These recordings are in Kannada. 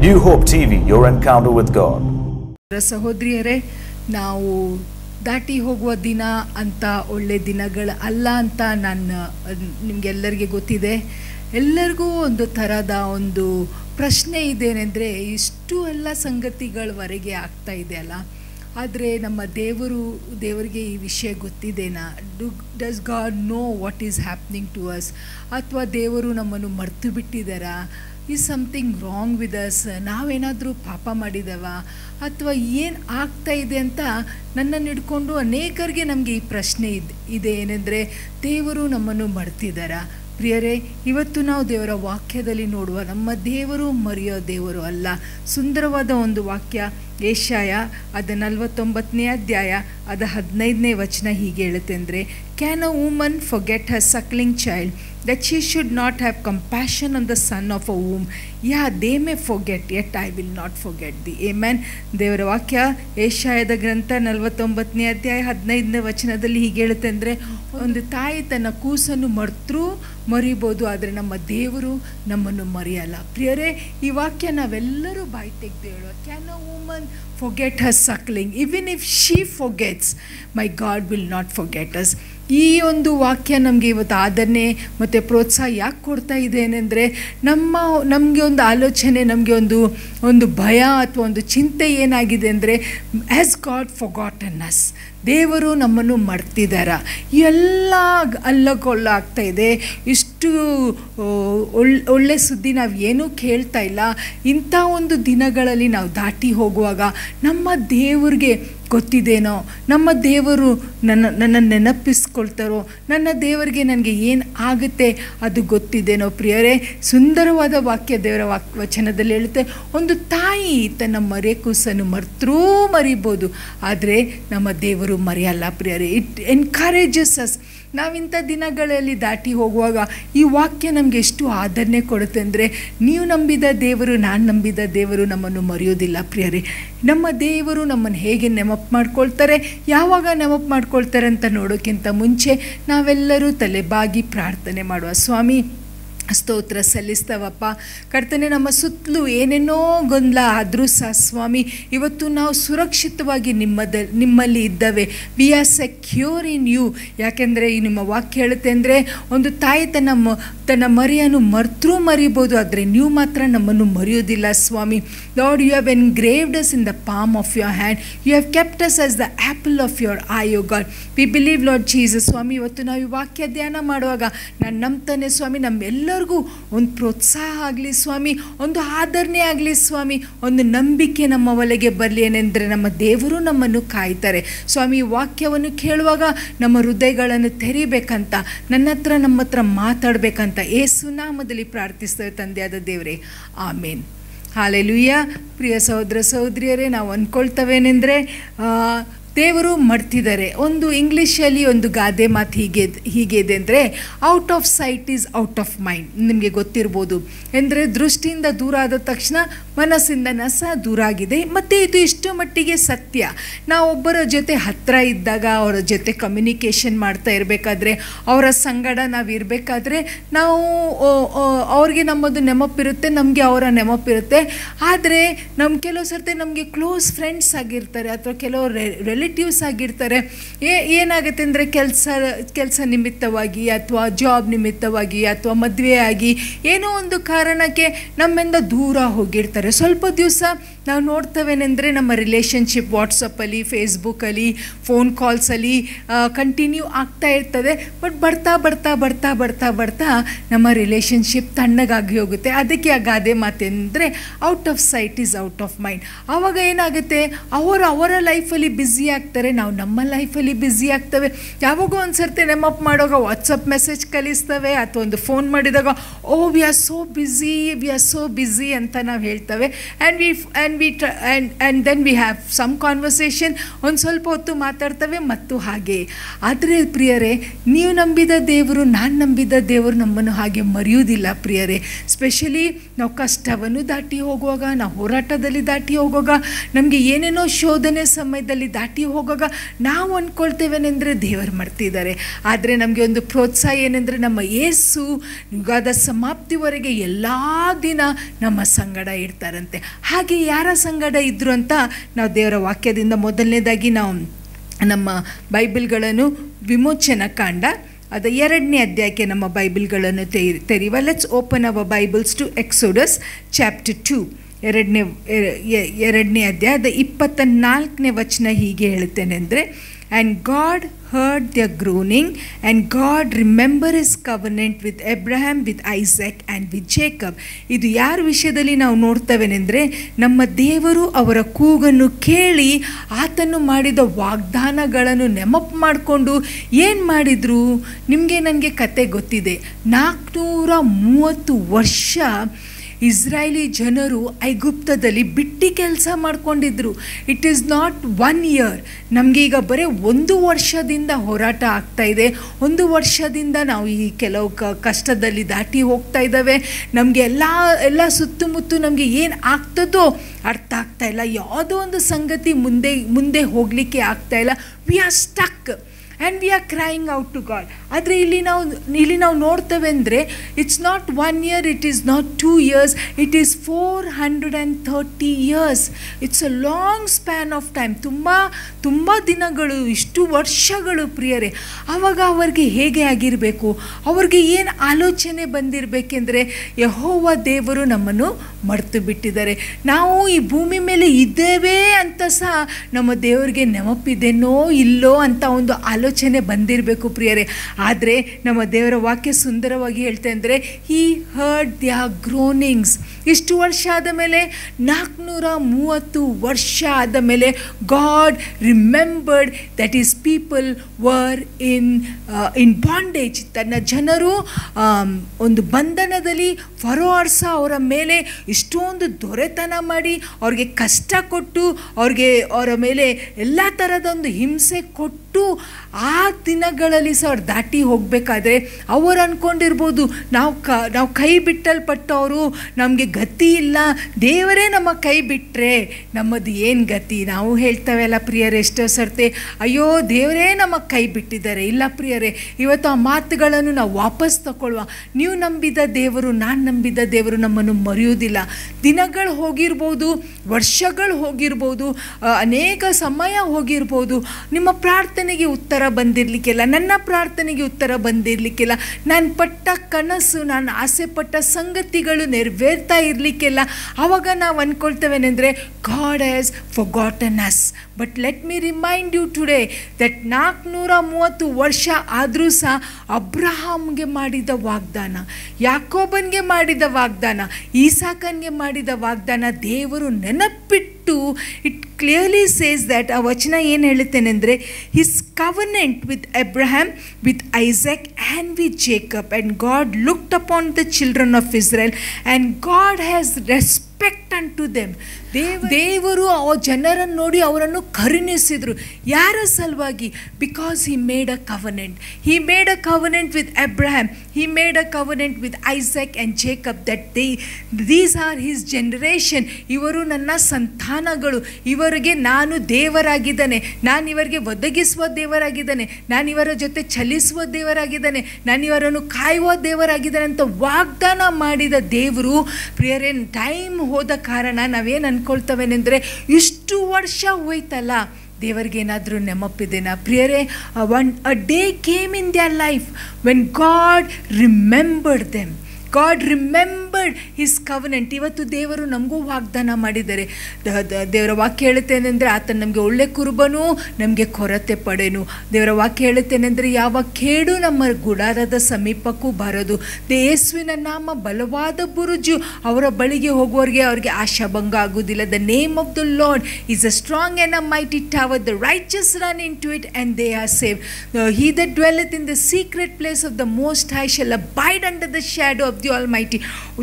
New Hope TV, your encounter with God. ಸಹೋದರಿಯರೇ ನಾವು ದಾಟಿ ಹೋಗುವ ದಿನ ಅಂತ ಒಳ್ಳೆ ದಿನಗಳು ಅಲ್ಲ ಅಂತ ನಾನು ನಿಮಗೆಲ್ಲರಿಗೆ ಗೊತ್ತಿದೆ ಎಲ್ಲರಿಗೂ ಒಂದು ಥರದ ಒಂದು ಪ್ರಶ್ನೆ ಇದೇನೆಂದರೆ ಇಷ್ಟು ಎಲ್ಲ ಸಂಗತಿಗಳವರೆಗೆ ಆಗ್ತಾ ಇದೆಯಲ್ಲ ಆದರೆ ನಮ್ಮ ದೇವರು ದೇವರಿಗೆ ಈ ವಿಷಯ ಗೊತ್ತಿದೆನಾ do does God know what is happening to us ಅಥವಾ ದೇವರು ನಮ್ಮನ್ನು ಮರ್ತು ಬಿಟ್ಟಿದ್ದಾರಾ is something wrong with us ನಾವೇನಾದರೂ ಪಾಪ ಮಾಡಿದವ ಅಥವಾ ಏನು ಆಗ್ತಾ ಇದೆ ಅಂತ ನನ್ನನ್ನು ಹಿಡ್ಕೊಂಡು ಅನೇಕರಿಗೆ ನಮಗೆ ಈ ಪ್ರಶ್ನೆ ಇದೆ ಇದೆ ಏನೆಂದರೆ ದೇವರು ನಮ್ಮನ್ನು ಮರ್ತಿದ್ದಾರ ಪ್ರಿಯರೇ ಇವತ್ತು ನಾವು ದೇವರ ವಾಕ್ಯದಲ್ಲಿ ನೋಡುವ ನಮ್ಮ ದೇವರು ಮರೆಯೋ ದೇವರು ಅಲ್ಲ ಸುಂದರವಾದ ಒಂದು ವಾಕ್ಯ ಏಷಾಯ ಅದ ನಲವತ್ತೊಂಬತ್ತನೇ ಅಧ್ಯಾಯ ಅದ ಹದಿನೈದನೇ ವಚನ ಹೀಗೆ ಹೇಳುತ್ತೆ ಅಂದರೆ can a woman forget her suckling child that she should not have compassion on the son of a womb. Yeah, they may forget, yet I will not forget thee. Amen. ದೇವರ ವಾಕ್ಯ ಏಷಾಯದ ಗ್ರಂಥ ನಲವತ್ತೊಂಬತ್ತನೇ ಅಧ್ಯಾಯ ಹದಿನೈದನೇ ವಚನದಲ್ಲಿ ಹೀಗೆ ಹೇಳುತ್ತೆ ಅಂದರೆ ಒಂದು ತಾಯಿ ತನ್ನ ಕೂಸನ್ನು ಮರ್ತರೂ ಮರಿಬೋದು ಆದರೆ ನಮ್ಮ ದೇವರು ನಮ್ಮನ್ನು ಮರೆಯಲ್ಲ ಪ್ರಿಯರೇ ಈ ವಾಕ್ಯ ನಾವೆಲ್ಲರೂ ಬಾಯಿ ತೆಗೆದು ಹೇಳುವ can a woman forget her suckling even if she forgets my God will not forget us ಈ ಒಂದು ವಾಕ್ಯ ನಮಗೆ ಇವತ್ತು ಆದರಣೆ ಮತ್ತು ಪ್ರೋತ್ಸಾಹ ಯಾಕೆ ಕೊಡ್ತಾ ಇದೆ ಏನೆಂದರೆ ನಮ್ಮ ನಮಗೆ ಒಂದು ಆಲೋಚನೆ ನಮಗೆ ಒಂದು ಒಂದು ಭಯ ಅಥವಾ ಒಂದು ಚಿಂತೆ ಏನಾಗಿದೆ ಅಂದರೆ ಆ್ಯಸ್ ಗಾಡ್ ಫೊಗಾಟನ್ ಅಸ್ ದೇವರು ನಮ್ಮನ್ನು ಮರ್ತಿದ್ದಾರ ಎಲ್ಲ ಅಲ್ಲಗೊಲ್ಲ ಆಗ್ತಾ ಇದೆ ಇಷ್ಟು ಒಳ್ಳೆ ಒಳ್ಳೆ ಸುದ್ದಿ ನಾವು ಏನೂ ಕೇಳ್ತಾ ಇಲ್ಲ ಇಂಥ ಒಂದು ದಿನಗಳಲ್ಲಿ ನಾವು ದಾಟಿ ಹೋಗುವಾಗ ನಮ್ಮ ದೇವ್ರಿಗೆ ಗೊತ್ತಿದೇನೋ ನಮ್ಮ ದೇವರು ನನ್ನ ನನ್ನ ನೆನಪಿಸ್ಕೊಳ್ತಾರೋ ನನ್ನ ದೇವರಿಗೆ ನನಗೆ ಏನು ಆಗುತ್ತೆ ಅದು ಗೊತ್ತಿದೇನೋ ಪ್ರಿಯರೇ ಸುಂದರವಾದ ವಾಕ್ಯ ದೇವರ ವಾಕ್ ವಚನದಲ್ಲಿ ಹೇಳುತ್ತೆ ಒಂದು ತಾಯಿ ತನ್ನ ಮರೆ ಕೂಸನ್ನು ಮರ್ತರೂ ಮರಿಬೋದು ಆದರೆ ನಮ್ಮ ದೇವರು ಮರೆಯಲ್ಲ ಪ್ರಿಯರೇ ಇಟ್ ಎನ್ಕರೇಜಸ್ ಅಸ್ ನಾವಿಂಥ ದಿನಗಳಲ್ಲಿ ದಾಟಿ ಹೋಗುವಾಗ ಈ ವಾಕ್ಯ ನಮಗೆ ಎಷ್ಟು ಆದರಣೆ ಕೊಡುತ್ತೆ ಅಂದರೆ ನೀವು ನಂಬಿದ ದೇವರು ನಾನು ನಂಬಿದ ದೇವರು ನಮ್ಮನ್ನು ಮರೆಯೋದಿಲ್ಲ ಪ್ರಿಯರೇ ನಮ್ಮ ದೇವರು ನಮ್ಮನ್ನು ಹೇಗೆ ನೆನಪು ಮಾಡ್ಕೊಳ್ತಾರೆ ಯಾವಾಗ ನೆನಪು ಮಾಡ್ಕೊಳ್ತಾರೆ ಅಂತ ನೋಡೋಕ್ಕಿಂತ ಮುಂಚೆ ನಾವೆಲ್ಲರೂ ತಲೆಬಾಗಿ ಪ್ರಾರ್ಥನೆ ಮಾಡುವ ಸ್ವಾಮಿ ಸ್ತೋತ್ರ ಸಲ್ಲಿಸ್ತವಪ್ಪ ಕರ್ತನೆ ನಮ್ಮ ಸುತ್ತಲೂ ಏನೇನೋ ಗೊಂದಲ ಆದರೂ ಸಹ ಸ್ವಾಮಿ ಇವತ್ತು ನಾವು ಸುರಕ್ಷಿತವಾಗಿ ನಿಮ್ಮದ ನಿಮ್ಮಲ್ಲಿ ಇದ್ದವೆ we are secure in you ಯಾಕೆಂದರೆ ಈ ನಿಮ್ಮ ವಾಕ್ಯ ಹೇಳುತ್ತೆ ಅಂದರೆ ಒಂದು ತಾಯಿ ತನ್ನ ಮ ತನ್ನ ಮರಿಯನ್ನು ಮರ್ತರೂ ಮರಿಬೋದು ಆದರೆ ನೀವು ಮಾತ್ರ ನಮ್ಮನ್ನು ಮರೆಯೋದಿಲ್ಲ ಸ್ವಾಮಿ Lord you have engraved us in the palm of your hand you have kept us as the apple of your eye ಯೋ God we believe Lord Jesus ಸ್ವಾಮಿ ಇವತ್ತು ನಾವು ಈ ವಾಕ್ಯ ಧ್ಯಾನ ಮಾಡುವಾಗ ನಾನು ನಂಬ್ತಾನೆ ಸ್ವಾಮಿ ನಮ್ಮೆಲ್ಲರಿಗೂ ಒಂದು ಪ್ರೋತ್ಸಾಹ ಆಗಲಿ ಸ್ವಾಮಿ ಒಂದು ಆದರಣೆ ಆಗಲಿ ಸ್ವಾಮಿ ಒಂದು ನಂಬಿಕೆ ನಮ್ಮ ಒಳಗೆ ಬರಲಿ ಏನೆಂದರೆ ನಮ್ಮ ದೇವರು ನಮ್ಮನ್ನು ಕಾಯ್ತಾರೆ ಸ್ವಾಮಿ ಈ ವಾಕ್ಯವನ್ನು ಕೇಳುವಾಗ ನಮ್ಮ ಹೃದಯಗಳನ್ನು ತೆರಿಬೇಕಂತ ನನ್ನ ಹತ್ರ ನಮ್ಮ ಹತ್ರ ಮಾತಾಡಬೇಕಂತ ಏಸು ನಾಮದಲ್ಲಿ ಪ್ರಾರ್ಥಿಸ್ತೇವೆ ತಂದೆಯಾದ ದೇವರೇ ಆಮೇನ್ ಹಾಲೆಲುಯ್ಯ ಪ್ರಿಯ ಸಹೋದರ ಸಹೋದರಿಯರೇ ನಾವು ಅಂದ್ಕೊಳ್ತವೇನೆಂದರೆ ದೇವರು ಮರ್ತಿದ್ದಾರೆ ಒಂದು ಇಂಗ್ಲೀಷಲ್ಲಿ ಒಂದು ಗಾದೆ ಮಾತು ಹೀಗೆ ಹೀಗೆ ಇದೆ ಅಂದರೆ out of sight is out of mind ನಿಮಗೆ ಗೊತ್ತಿರ್ಬೋದು ಅಂದರೆ ದೃಷ್ಟಿಯಿಂದ ದೂರ ಆದ ತಕ್ಷಣ ಮನಸ್ಸಿಂದ ನಸ ದೂರ ಆಗಿದೆ ಮತ್ತು ಇದು ಇಷ್ಟು ಮಟ್ಟಿಗೆ ಸತ್ಯ ನಾವು ಒಬ್ಬರ ಜೊತೆ ಹತ್ತಿರ ಇದ್ದಾಗ ಅವರ ಜೊತೆ ಕಮ್ಯುನಿಕೇಷನ್ ಮಾಡ್ತಾ ಇರಬೇಕಾದ್ರೆ ಅವರ ಸಂಗಡ ನಾವು ಇರಬೇಕಾದ್ರೆ ನಾವು ಅವ್ರಿಗೆ ನಮ್ಮದು ನೆನಪಿರುತ್ತೆ ನಮಗೆ ಅವರ ನೆನಪಿರುತ್ತೆ ಆದರೆ ನಮ್ಮ ಕೆಲವು ಸರ್ತಿ ನಮಗೆ ಕ್ಲೋಸ್ ಫ್ರೆಂಡ್ಸ್ ಆಗಿರ್ತಾರೆ ಅಥವಾ ಕೆಲವು ರಿಲೇಟಿವ್ಸ್ ಆಗಿರ್ತಾರೆ ಏ ಏನಾಗುತ್ತೆ ಅಂದರೆ ಕೆಲಸ ಕೆಲಸ ನಿಮಿತ್ತವಾಗಿ ಅಥವಾ ಜಾಬ್ ನಿಮಿತ್ತವಾಗಿ ಅಥವಾ ಮದುವೆ ಆಗಿ ಏನೋ ಒಂದು ಕಾರಣಕ್ಕೆ ನಮ್ಮಿಂದ ದೂರ ಹೋಗಿರ್ತಾರೆ ಸ್ವಲ್ಪ ದಿವಸ ನಾವು ನೋಡ್ತವೇನೆಂದರೆ ನಮ್ಮ ರಿಲೇಷನ್ಶಿಪ್ ವಾಟ್ಸಪ್ಪಲ್ಲಿ ಫೇಸ್ಬುಕ್ಕಲ್ಲಿ ಫೋನ್ ಕಾಲ್ಸಲ್ಲಿ ಕಂಟಿನ್ಯೂ ಆಗ್ತಾ ಇರ್ತದೆ ಬಟ್ ಬರ್ತಾ ಬರ್ತಾ ಬರ್ತಾ ಬರ್ತಾ ಬರ್ತಾ ನಮ್ಮ ರಿಲೇಷನ್ಶಿಪ್ ತಣ್ಣಗಾಗಿ ಹೋಗುತ್ತೆ ಅದಕ್ಕೆ ಆ ಗಾದೆ ಮಾತೆಂದರೆ out of sight is out of mind ಆವಾಗ ಏನಾಗುತ್ತೆ ಅವರು ಅವರ ಲೈಫಲ್ಲಿ ಬ್ಯುಸಿ ಆಗ್ತಾರೆ ನಾವು ನಮ್ಮ ಲೈಫಲ್ಲಿ ಬ್ಯುಸಿ ಆಗ್ತವೆ ಯಾವಾಗೋ ಒಂದು ಸರ್ತಿ ನೆನಪು ಮಾಡುವಾಗ ವಾಟ್ಸಪ್ ಮೆಸೇಜ್ ಕಲಿಸ್ತವೆ ಅಥವಾ ಒಂದು ಫೋನ್ ಮಾಡಿದಾಗ oh we are so busy we are so busy ಅಂತ ನಾವು ಹೇಳ್ತೇವೆ ಆ್ಯಂಡ್ ವಿ ಆ್ಯಂಡ್ ವಿ ಟ್ರ and and then we have some conversation ಒಂದು ಸ್ವಲ್ಪ ಹೊತ್ತು ಮಾತಾಡ್ತವೆ ಮತ್ತು ಹಾಗೆ ಆದರೆ ಪ್ರಿಯರೇ ನೀವು ನಂಬಿದ ದೇವರು ನಾನು ನಂಬಿದ ದೇವರು ನಮ್ಮನ್ನು ಹಾಗೆ ಮರೆಯುವುದಿಲ್ಲ ಪ್ರಿಯರೇ ಸ್ಪೆಷಲಿ ನಾವು ಕಷ್ಟವನ್ನು ದಾಟಿ ಹೋಗುವಾಗ ನಾವು ಹೋರಾಟದಲ್ಲಿ ದಾಟಿ ಹೋಗುವಾಗ ನಮಗೆ ಏನೇನೋ ಶೋಧನೆ ಸಮಯದಲ್ಲಿ ದಾಟಿ ದಾಟಿ ಹೋಗುವಾಗ ನಾವು ಅಂದ್ಕೊಳ್ತೇವೇನೆಂದರೆ ದೇವರು ಮಾಡ್ತಿದ್ದಾರೆ ಆದರೆ ನಮಗೆ ಒಂದು ಪ್ರೋತ್ಸಾಹ ಏನೆಂದರೆ ನಮ್ಮ ಏಸು ಯುಗಾದ ಸಮಾಪ್ತಿವರೆಗೆ ಎಲ್ಲ ದಿನ ನಮ್ಮ ಸಂಗಡ ಇರ್ತಾರಂತೆ ಹಾಗೆ ಯಾರ ಸಂಗಡ ಇದ್ರು ಅಂತ ನಾವು ದೇವರ ವಾಕ್ಯದಿಂದ ಮೊದಲನೇದಾಗಿ ನಾವು ನಮ್ಮ ಬೈಬಲ್ಗಳನ್ನು ವಿಮೋಚನ ಕಾಂಡ ಅದು ಎರಡನೇ ಅಧ್ಯಾಯಕ್ಕೆ ನಮ್ಮ ಬೈಬಲ್ಗಳನ್ನು ತೆರಿ ತೆರೆಯುವ let's open our Bibles to Exodus chapter two ಎರಡನೇ ಎರಡನೇ ಅಧ್ಯಾಯ ಅದು ಇಪ್ಪತ್ತ ನಾಲ್ಕನೇ ವಚನ ಹೀಗೆ ಹೇಳ್ತೇನೆ ಅಂದರೆ and God heard the groaning and God remember his covenant with Abraham with Isaac and with Jacob ಇದು ಯಾರ ವಿಷಯದಲ್ಲಿ ನಾವು ನೋಡ್ತೇವೆನೆಂದರೆ ನಮ್ಮ ದೇವರು ಅವರ ಕೂಗನ್ನು ಕೇಳಿ ಆತನು ಮಾಡಿದ ವಾಗ್ದಾನಗಳನ್ನು ನೆನಪು ಮಾಡಿಕೊಂಡು ಏನು ಮಾಡಿದರು ನಿಮಗೆ ನನಗೆ ಕತೆ ಗೊತ್ತಿದೆ ನಾಲ್ಕುನೂರ ಮೂವತ್ತು ವರ್ಷ ಇಸ್ರಾಯೇಲಿ ಜನರು ಐಗುಪ್ತದಲ್ಲಿ ಬಿಟ್ಟಿ ಕೆಲಸ ಮಾಡ್ಕೊಂಡಿದ್ರು it is not one year ನಮಗೆ ಈಗ ಬರೀ ಒಂದು ವರ್ಷದಿಂದ ಹೋರಾಟ ಆಗ್ತಾ ಇದೆ ಒಂದು ವರ್ಷದಿಂದ ನಾವು ಈ ಕೆಲವು ಕ ಕಷ್ಟದಲ್ಲಿ ದಾಟಿ ಹೋಗ್ತಾ ಇದ್ದಾವೆ ನಮಗೆ ಎಲ್ಲ ಎಲ್ಲ ಸುತ್ತಮುತ್ತ ನಮಗೆ ಏನು ಆಗ್ತದೋ ಅರ್ಥ ಆಗ್ತಾ ಇಲ್ಲ ಯಾವುದೋ ಒಂದು ಸಂಗತಿ ಮುಂದೆ ಮುಂದೆ ಹೋಗಲಿಕ್ಕೆ ಆಗ್ತಾ ಇಲ್ಲ we are stuck and we are crying out to God ಆದರೆ ಇಲ್ಲಿ ನಾವು ಇಲ್ಲಿ ನಾವು ನೋಡ್ತೇವೆ ಅಂದರೆ it's not one year it is not two years it is four hundred and thirty years it's a long span of time ತುಂಬ ತುಂಬ ದಿನಗಳು ಇಷ್ಟು ವರ್ಷಗಳು ಪ್ರಿಯರೇ ಆವಾಗ ಅವ್ರಿಗೆ ಹೇಗೆ ಆಗಿರಬೇಕು ಅವ್ರಿಗೆ ಏನು ಆಲೋಚನೆ ಬಂದಿರಬೇಕೆಂದರೆ ಯಹೋವ ದೇವರು ನಮ್ಮನ್ನು ಮರೆತು ಬಿಟ್ಟಿದ್ದಾರೆ ನಾವು ಈ ಭೂಮಿ ಮೇಲೆ ಇದ್ದೇವೆ ಅಂತ ಸಹ ನಮ್ಮ ದೇವರಿಗೆ ನೆನಪಿದೆನೋ ಇಲ್ಲೋ ಅಂತ ಒಂದು ಆಲೋಚನೆ ಬಂದಿರಬೇಕು ಪ್ರಿಯರೇ ಆದರೆ ನಮ್ಮ ದೇವರ ವಾಕ್ಯ ಸುಂದರವಾಗಿ ಹೇಳ್ತೆ ಅಂದರೆ ಹೀ ಹರ್ಡ್ ದ್ಯಾ ಗ್ರೋನಿಂಗ್ಸ್ ಇಷ್ಟು ವರ್ಷ ಆದ ಮೇಲೆ ನಾಲ್ಕುನೂರ ಮೂವತ್ತು ವರ್ಷ ಆದ ಮೇಲೆ God remembered that his people were in in bondage ತನ್ನ ಜನರು ಒಂದು ಬಂಧನದಲ್ಲಿ ಫರೋರ್ಸ ಅವರ ಮೇಲೆ ಇಷ್ಟೊಂದು ದೊರೆತನ ಮಾಡಿ ಅವ್ರಿಗೆ ಕಷ್ಟ ಕೊಟ್ಟು ಅವ್ರಿಗೆ ಅವರ ಮೇಲೆ ಎಲ್ಲ ಥರದ ಒಂದು ಹಿಂಸೆ ಕೊಟ್ಟು ಆ ದಿನಗಳಲ್ಲಿ ಸಹ ಅವ್ರು ದಾಟಿ ಹೋಗಬೇಕಾದ್ರೆ ಅವರು ಅಂದ್ಕೊಂಡಿರ್ಬೋದು ನಾವು ಕ ನಾವು ಕೈ ಬಿಟ್ಟಲ್ಪಟ್ಟವರು ನಮಗೆ ಗತಿ ಇಲ್ಲ ದೇವರೇ ನಮ್ಮ ಕೈ ಬಿಟ್ಟರೆ ನಮ್ಮದು ಏನು ಗತಿ ನಾವು ಹೇಳ್ತೇವಲ್ಲ ಪ್ರಿಯರೇ ಎಷ್ಟೋ ಸರ್ತೆ ಅಯ್ಯೋ ದೇವರೇ ನಮ್ಮ ಕೈ ಬಿಟ್ಟಿದ್ದಾರೆ ಇಲ್ಲ ಪ್ರಿಯರೇ ಇವತ್ತು ಆ ಮಾತುಗಳನ್ನು ನಾವು ವಾಪಸ್ ತಗೊಳ್ಳುವ ನೀವು ನಂಬಿದ ದೇವರು ನಾನು ನಂಬಿದ ದೇವರು ನಮ್ಮನ್ನು ಮರೆಯುವುದಿಲ್ಲ ದಿನಗಳು ಹೋಗಿರ್ಬೋದು ವರ್ಷಗಳು ಹೋಗಿರ್ಬೋದು ಅನೇಕ ಸಮಯ ಹೋಗಿರ್ಬೋದು ನಿಮ್ಮ ಪ್ರಾರ್ಥನೆಗೆ ಉತ್ತರ ಬಂದಿರಲಿಕ್ಕಿಲ್ಲ ನನ್ನ ಪ್ರಾರ್ಥನೆಗೆ ಉತ್ತರ ಬಂದಿರಲಿಕ್ಕಿಲ್ಲ ನಾನು ಪಟ್ಟ ಕನಸು ನಾನು ಆಸೆ ಪಟ್ಟ ಸಂಗತಿಗಳು ನೆರವೇರ್ತಾ ಇರಲಿಕ್ಕಿಲ್ಲ ಆವಾಗ ನಾವು ಅಂದ್ಕೊಳ್ತೇವೆನೆಂದರೆ God has forgotten us but let me remind you today that ನಾಲ್ಕುನೂರ ಮೂವತ್ತು ವರ್ಷ ಆದರೂ ಸಹ ಅಬ್ರಹಾಮ್ಗೆ ಮಾಡಿದ ವಾಗ್ದಾನ ಯಾಕೋಬನ್ಗೆ ಮಾಡಿದ ವಾಗ್ದಾನ ಈಸಾಕನ್ಗೆ ಮಾಡಿದ ವಾಗ್ದಾನ ದೇವರು ನೆನಪಿಟ್ಟು ಇಟ್ ಕ್ಲಿಯರ್ಲಿ ಸೇಸ್ ದ್ಯಾಟ್ ಆ ವಚನ ಏನು ಹೇಳುತ್ತೇನೆಂದರೆ his covenant with Abraham with Isaac and with Jacob and God looked upon the children of Israel and God has respect unto them ದೇವ ದೇವರು ಆ ಜನರನ್ನು ನೋಡಿ ಅವರನ್ನು ಕರುಣಿಸಿದರು ಯಾರ ಸಲುವಾಗಿ because he made a covenant he made a covenant with Abraham he made a covenant with Isaac and Jacob that they these are his generation ಇವರು ನನ್ನ ಸಂತಾನಗಳು ಇವರಿಗೆ ನಾನು ದೇವರಾಗಿದ್ದಾನೆ ನಾನು ಇವರಿಗೆ ಒದಗಿಸುವ ದೇವರಾಗಿದ್ದಾನೆ ನಾನು ಇವರ ಜೊತೆ ಚಲಿಸುವ ದೇವರಾಗಿದ್ದಾನೆ ನಾನು ಇವರನ್ನು ಕಾಯುವ ದೇವರಾಗಿದ್ದಾನೆ ಅಂತ ವಾಗ್ದಾನ ಮಾಡಿದ ದೇವರು ಪ್ರಿಯರೇ ಟೈಮ್ ಹೋದ ಕಾರಣ ನಾವೇನು ಅಂದ್ಕೊಳ್ತವೇನೆಂದರೆ ಇಷ್ಟು ವರ್ಷ ಹೋಯ್ತಲ್ಲ ದೇವರಿಗೇನಾದರೂ ನೆನಪಿದೆನಾ ಪ್ರಿಯರೇ one a day came in their life when God remembered them God remembered his covenant ಇವತ್ತು ದೇವರು ನಮಗೂ ವಾಗ್ದಾನ ಮಾಡಿದ್ದಾರೆ ದೇವರ ವಾಕ್ಯ ಹೇಳುತ್ತೇನೆಂದರೆ ಆತ ನಮಗೆ ಒಳ್ಳೆ ಕುರುಬನು ನಮಗೆ ಕೊರತೆ ಪಡೆನು ದೇವರ ವಾಕ್ಯ ಹೇಳುತ್ತೇನೆಂದರೆ ಯಾವ ಕೇಡು ನಮ್ಮ ಗುಡಾರದ ಸಮೀಪಕ್ಕೂ ಬರೋದು ಯೇಸುವಿನ ನಾಮ ಬಲವಾದ ಬುರುಜು ಅವರ ಬಳಿಗೆ ಹೋಗುವವರಿಗೆ ಅವರಿಗೆ ಆಶಾಭಂಗ ಆಗುವುದಿಲ್ಲ the name of the Lord is a strong and a mighty tower the righteous run into it and they are save he the dwelleth in the secret place of the most high shall abide under the shadow of the Almighty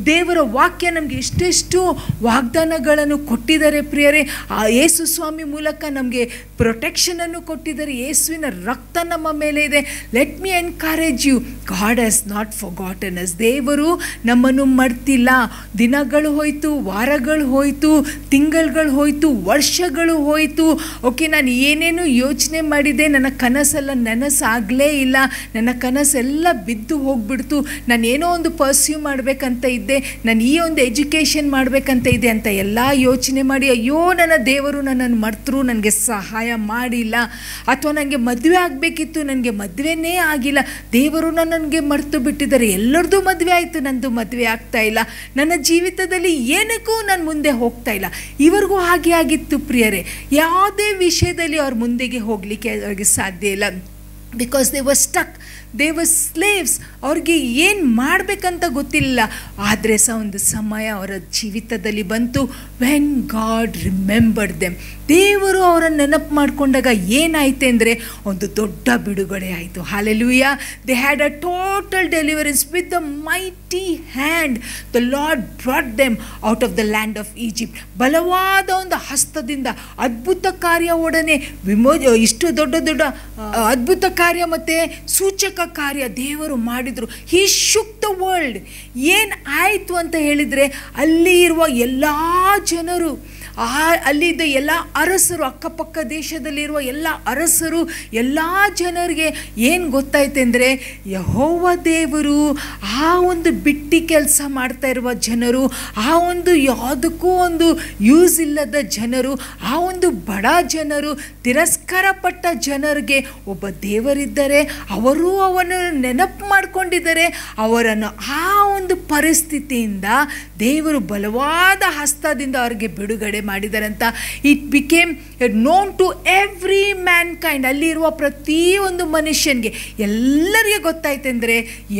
ದೇವರ ವಾಕ್ಯ ನಮಗೆ ಎಷ್ಟೆಷ್ಟು ವಾಗ್ದಾನಗಳನ್ನು ಕೊಟ್ಟಿದ್ದಾರೆ ಪ್ರಿಯರೇ ಆ ಯೇಸು ಸ್ವಾಮಿ ಮೂಲಕ ನಮಗೆ ಪ್ರೊಟೆಕ್ಷನನ್ನು ಕೊಟ್ಟಿದ್ದಾರೆ ಯೇಸುವಿನ ರಕ್ತ ನಮ್ಮ ಮೇಲೆ ಇದೆ let me encourage you God has not forgotten us ದೇವರು ನಮ್ಮನ್ನು ಮರ್ತಿಲ್ಲ ದಿನಗಳು ಹೋಯಿತು ವಾರಗಳು ಹೋಯಿತು ತಿಂಗಳುಗಳು ಹೋಯಿತು ವರ್ಷಗಳು ಹೋಯಿತು ಓಕೆ ನಾನು ಏನೇನು ಯೋಚನೆ ಮಾಡಿದೆ ನನ್ನ ಕನಸೆಲ್ಲ ನನಸಾಗಲೇ ಇಲ್ಲ ನನ್ನ ಕನಸೆಲ್ಲ ಬಿದ್ದು ಹೋಗ್ಬಿಡ್ತು ನಾನು ಏನೋ ಒಂದು ಪರ್ಸ್ಯೂ ಮಾಡಬೇಕಂತ ಇದ್ದೆ ನಾನು ಈ ಒಂದು ಎಜುಕೇಷನ್ ಮಾಡಬೇಕಂತ ಇದೆ ಅಂತ ಎಲ್ಲ ಯೋಚನೆ ಮಾಡಿ ಅಯ್ಯೋ ನನ್ನ ದೇವರು ನನ್ನನ್ನು ಮರ್ತರು ನನಗೆ ಸಹಾಯ ಮಾಡಿಲ್ಲ ಅಥವಾ ನನಗೆ ಮದುವೆ ಆಗಬೇಕಿತ್ತು ನನಗೆ ಮದುವೆನೇ ಆಗಿಲ್ಲ ದೇವರು ನನಗೆ ಮರೆತು ಬಿಟ್ಟಿದ್ದಾರೆ ಎಲ್ಲರದ್ದು ಮದುವೆ ಆಯಿತು ನಂದು ಮದುವೆ ಆಗ್ತಾ ಇಲ್ಲ ನನ್ನ ಜೀವಿತದಲ್ಲಿ ಏನಕ್ಕೂ ನಾನು ಮುಂದೆ ಹೋಗ್ತಾ ಇಲ್ಲ ಇವರಿಗೂ ಹಾಗೆ ಆಗಿತ್ತು ಪ್ರಿಯರೇ ಯಾವುದೇ ವಿಷಯದಲ್ಲಿ ಅವ್ರ ಮುಂದೆಗೆ ಹೋಗಲಿಕ್ಕೆ ಅವ್ರಿಗೆ ಸಾಧ್ಯ ಇಲ್ಲ because they were stuck they were slaves ಅವ್ರಿಗೆ ಏನು ಮಾಡಬೇಕಂತ ಗೊತ್ತಿಲ್ಲ ಆದರೆ ಸಹ ಒಂದು ಸಮಯ ಅವರ ಜೀವಿತದಲ್ಲಿ ಬಂತು ವೆನ್ ಗಾಡ್ ರಿಮೆಂಬರ್ಡ್ ದೆಮ್ ದೇವರು ಅವರನ್ನು ನೆನಪು ಮಾಡಿಕೊಂಡಾಗ ಏನಾಯ್ತು ಅಂದರೆ ಒಂದು ದೊಡ್ಡ ಬಿಡುಗಡೆ ಆಯಿತು hallelujah they had a total deliverance with the mighty hand the Lord brought them out of the land of Egypt ಬಲವಾದ ಒಂದು ಹಸ್ತದಿಂದ ಅದ್ಭುತ ಕಾರ್ಯ ಒಡನೆ ವಿಮೋ ಇಷ್ಟು ದೊಡ್ಡ ದೊಡ್ಡ ಆ, ಅದ್ಭುತ ಕಾರ್ಯ ಮತ್ತು ಸೂಚಕ ಕಾರ್ಯ ದೇವರು ಮಾಡಿದರು ಹಿ ಶುಕ್ ದ ವರ್ಲ್ಡ್ ಏನು ಆಯಿತು ಅಂತ ಹೇಳಿದರೆ ಅಲ್ಲಿ ಇರುವ ಎಲ್ಲ ಜನರು ಆ ಅಲ್ಲಿದ್ದ ಎಲ್ಲ ಅರಸರು ಅಕ್ಕಪಕ್ಕ ದೇಶದಲ್ಲಿರುವ ಎಲ್ಲ ಅರಸರು ಎಲ್ಲ ಜನರಿಗೆ ಏನು ಗೊತ್ತಾಯ್ತು ಅಂದರೆ ಯಹೋವ ದೇವರು ಆ ಒಂದು ಬಿಟ್ಟಿ ಕೆಲಸ ಮಾಡ್ತಾ ಇರುವ ಜನರು ಆ ಒಂದು ಯಾವುದಕ್ಕೂ ಒಂದು ಯೂಸ್ ಇಲ್ಲದ ಜನರು ಆ ಒಂದು ಬಡ ಜನರು ತಿರಸ್ಕಾರ ಪಟ್ಟ ಜನರಿಗೆ ಒಬ್ಬ ದೇವರಿದ್ದಾರೆ ಅವರು ಅವನನ್ನು ನೆನಪು ಮಾಡ್ಕೊಂಡಿದ್ದಾರೆ ಅವರನ್ನು ಆ ಒಂದು ಪರಿಸ್ಥಿತಿಯಿಂದ ದೇವರು ಬಲವಾದ ಹಸ್ತದಿಂದ ಅವ್ರಿಗೆ ಬಿಡುಗಡೆ ಮಾಡಿದ್ದಾರೆ ಅಂತ it became known to every mankind ಅಲ್ಲಿರುವ ಪ್ರತಿಯೊಂದು ಮನುಷ್ಯನಿಗೆ ಎಲ್ಲರಿಗೆ ಗೊತ್ತಾಯ್ತೆಂದರೆ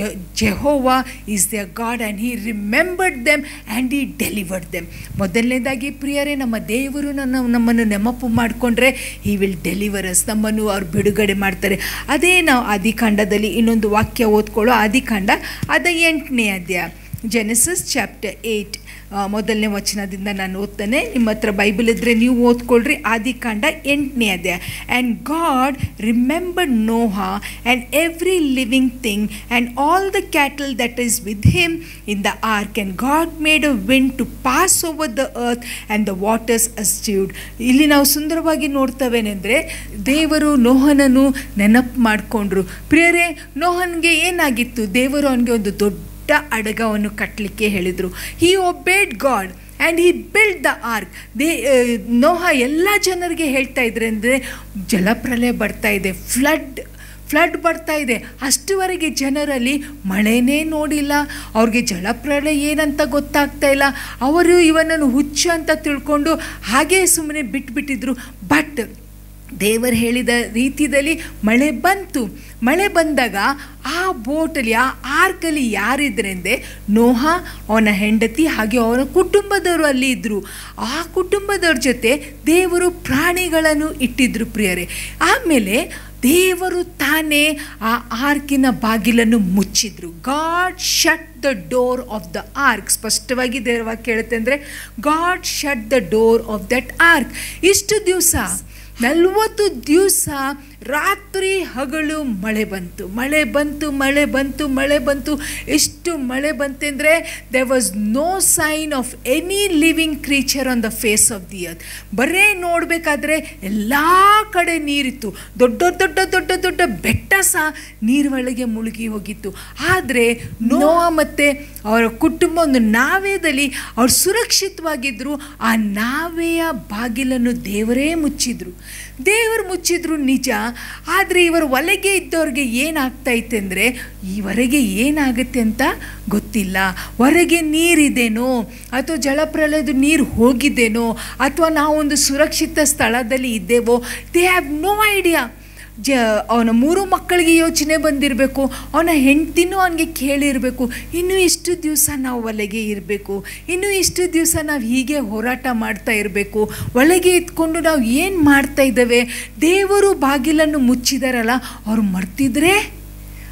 Jehovah is the God and he remembered them and he delivered them ಮೊದಲನೇದಾಗಿ ಪ್ರಿಯರೇ ನಮ್ಮ ದೇವರು ನನ್ನ ನಮ್ಮನ್ನು ನೆನಪು ಮಾಡಿಕೊಂಡ್ರೆ ಹಿ ವಿಲ್ ಡೆಲಿವರಸ್ ನಮ್ಮನ್ನು ಅವ್ರು ಬಿಡುಗಡೆ ಮಾಡ್ತಾರೆ ಅದೇ ನಾವು ಆದಿಕಾಂಡದಲ್ಲಿ ಇನ್ನೊಂದು ವಾಕ್ಯ ಓದ್ಕೊಳ್ಳೋ ಆದಿಕಾಂಡ ಅದ ಎಂಟನೇ ಅಧ್ಯಾಯ ಜೆನೆಸಿಸ್ ಚಾಪ್ಟರ್ ಏಯ್ಟ್ ಮೊದಲನೇ ವಚನದಿಂದ ನಾನು ಓದ್ತಾನೆ ನಿಮ್ಮ ಹತ್ರ ಬೈಬಲ್ ಇದ್ದರೆ ನೀವು ಓದ್ಕೊಳ್ರಿ ಆದಿಕಾಂಡ ಎಂಟನೇ ಅಧ್ಯಾಯ and God remembered Noah and every living thing and all the cattle that is with him in the ark and God made a wind to pass over the earth and the waters assuaged ಇಲ್ಲಿ ನಾವು ಸುಂದರವಾಗಿ ನೋಡ್ತವೇನೆಂದರೆ ದೇವರು ನೋಹನನ್ನು ನೆನಪು ಮಾಡಿಕೊಂಡ್ರು ಪ್ರಿಯರೇ ನೋಹನ್ಗೆ ಏನಾಗಿತ್ತು ದೇವರು ಅವನಿಗೆ ಒಂದು ದೊಡ್ಡ ಅಡಗವನ್ನು ಕಟ್ಟಲಿಕ್ಕೆ ಹೇಳಿದರು he obeyed God and he build the ark ದೇ ನೋಹ ಎಲ್ಲ ಜನರಿಗೆ ಹೇಳ್ತಾ ಇದ್ರೆ ಅಂದರೆ ಜಲಪ್ರಲಯ ಬರ್ತಾ ಇದೆ ಫ್ಲಡ್ ಫ್ಲಡ್ ಬರ್ತಾ ಇದೆ ಅಷ್ಟುವರೆಗೆ ಜನರಲ್ಲಿ ಮಳೆನೇ ನೋಡಿಲ್ಲ ಅವ್ರಿಗೆ ಜಲಪ್ರಳಯ ಏನಂತ ಗೊತ್ತಾಗ್ತಾ ಇಲ್ಲ ಅವರು ಇವನನ್ನು ಹುಚ್ಚು ಅಂತ ತಿಳ್ಕೊಂಡು ಹಾಗೇ ಸುಮ್ಮನೆ ಬಿಟ್ಬಿಟ್ಟಿದ್ರು ಬಟ್ ದೇವರು ಹೇಳಿದ ರೀತಿಯಲ್ಲಿ ಮಳೆ ಬಂತು ಮಳೆ ಬಂದಾಗ ಆ ಬೋಟಲ್ಲಿ ಆ ಆರ್ಕಲ್ಲಿ ಯಾರಿದ್ರೆಂದರೆ ನೋಹ ಅವನ ಹೆಂಡತಿ ಹಾಗೆ ಅವನ ಕುಟುಂಬದವರು ಅಲ್ಲಿ ಇದ್ದರು ಆ ಕುಟುಂಬದವ್ರ ಜೊತೆ ದೇವರು ಪ್ರಾಣಿಗಳನ್ನು ಇಟ್ಟಿದ್ರು ಪ್ರಿಯರೇ ಆಮೇಲೆ ದೇವರು ತಾನೇ ಆ ಆರ್ಕಿನ ಬಾಗಿಲನ್ನು ಮುಚ್ಚಿದ್ರು God shut the door of the ark ಸ್ಪಷ್ಟವಾಗಿ ದೇವರವಾಗಿ ಕೇಳುತ್ತೆ ಅಂದರೆ God shut the door of that ark ಇಷ್ಟು ದಿವಸ ನಲ್ವತ್ತು ದಿವಸ ರಾತ್ರಿ ಹಗಲು ಮಳೆ ಬಂತು ಮಳೆ ಬಂತು ಮಳೆ ಬಂತು ಮಳೆ ಬಂತು ಎಷ್ಟು ಮಳೆ ಬಂತೆಂದರೆ there was no sign of any living creature on the face of the earth ಬರೇ ನೋಡಬೇಕಾದ್ರೆ ಎಲ್ಲ ಕಡೆ ನೀರಿತ್ತು ದೊಡ್ಡ ದೊಡ್ಡ ದೊಡ್ಡ ದೊಡ್ಡ ಬೆಟ್ಟ ಸಹ ನೀರೊಳಗೆ ಮುಳುಗಿ ಹೋಗಿತ್ತು ಆದರೆ ನೋವ ಮತ್ತು ಅವರ ಕುಟುಂಬ ಒಂದು ನಾವೇದಲ್ಲಿ ಅವ್ರು ಸುರಕ್ಷಿತವಾಗಿದ್ದರು ಆ ನಾವೆಯ ಬಾಗಿಲನ್ನು ದೇವರೇ ಮುಚ್ಚಿದ್ರು ದೇವರು ಮುಚ್ಚಿದ್ರು ನಿಜ ಆದರೆ ಇವರು ಒಳಗೆ ಇದ್ದವ್ರಿಗೆ ಏನಾಗ್ತಾ ಅಂದರೆ ಈವರೆಗೆ ಏನಾಗುತ್ತೆ ಅಂತ ಗೊತ್ತಿಲ್ಲ ಹೊರಗೆ ನೀರಿದೇನೋ ಅಥವಾ ಜಲಪ್ರಲಯದ ನೀರು ಹೋಗಿದ್ದೇನೋ ಅಥವಾ ನಾವೊಂದು ಸುರಕ್ಷಿತ ಸ್ಥಳದಲ್ಲಿ ಇದ್ದೇವೋ ದೇ ಹ್ಯಾವ್ ನೋ ಐಡಿಯಾ ಜ ಅವನ ಮೂರು ಮಕ್ಕಳಿಗೆ ಯೋಚನೆ ಬಂದಿರಬೇಕು ಅವನ ಹೆಂಡ್ತಿನೂ ಅವನಿಗೆ ಕೇಳಿರಬೇಕು ಇನ್ನೂ ಇಷ್ಟು ದಿವಸ ನಾವು ಒಳಗೆ ಇರಬೇಕು ಇನ್ನೂ ಇಷ್ಟು ದಿವಸ ನಾವು ಹೀಗೆ ಹೋರಾಟ ಮಾಡ್ತಾ ಇರಬೇಕು ಒಳಗೆ ಇದ್ಕೊಂಡು ನಾವು ಏನು ಮಾಡ್ತಾ ಇದ್ದೇವೆ ದೇವರು ಬಾಗಿಲನ್ನು ಮುಚ್ಚಿದಾರಲ್ಲ ಅವ್ರು ಮರ್ತಿದ್ರೆ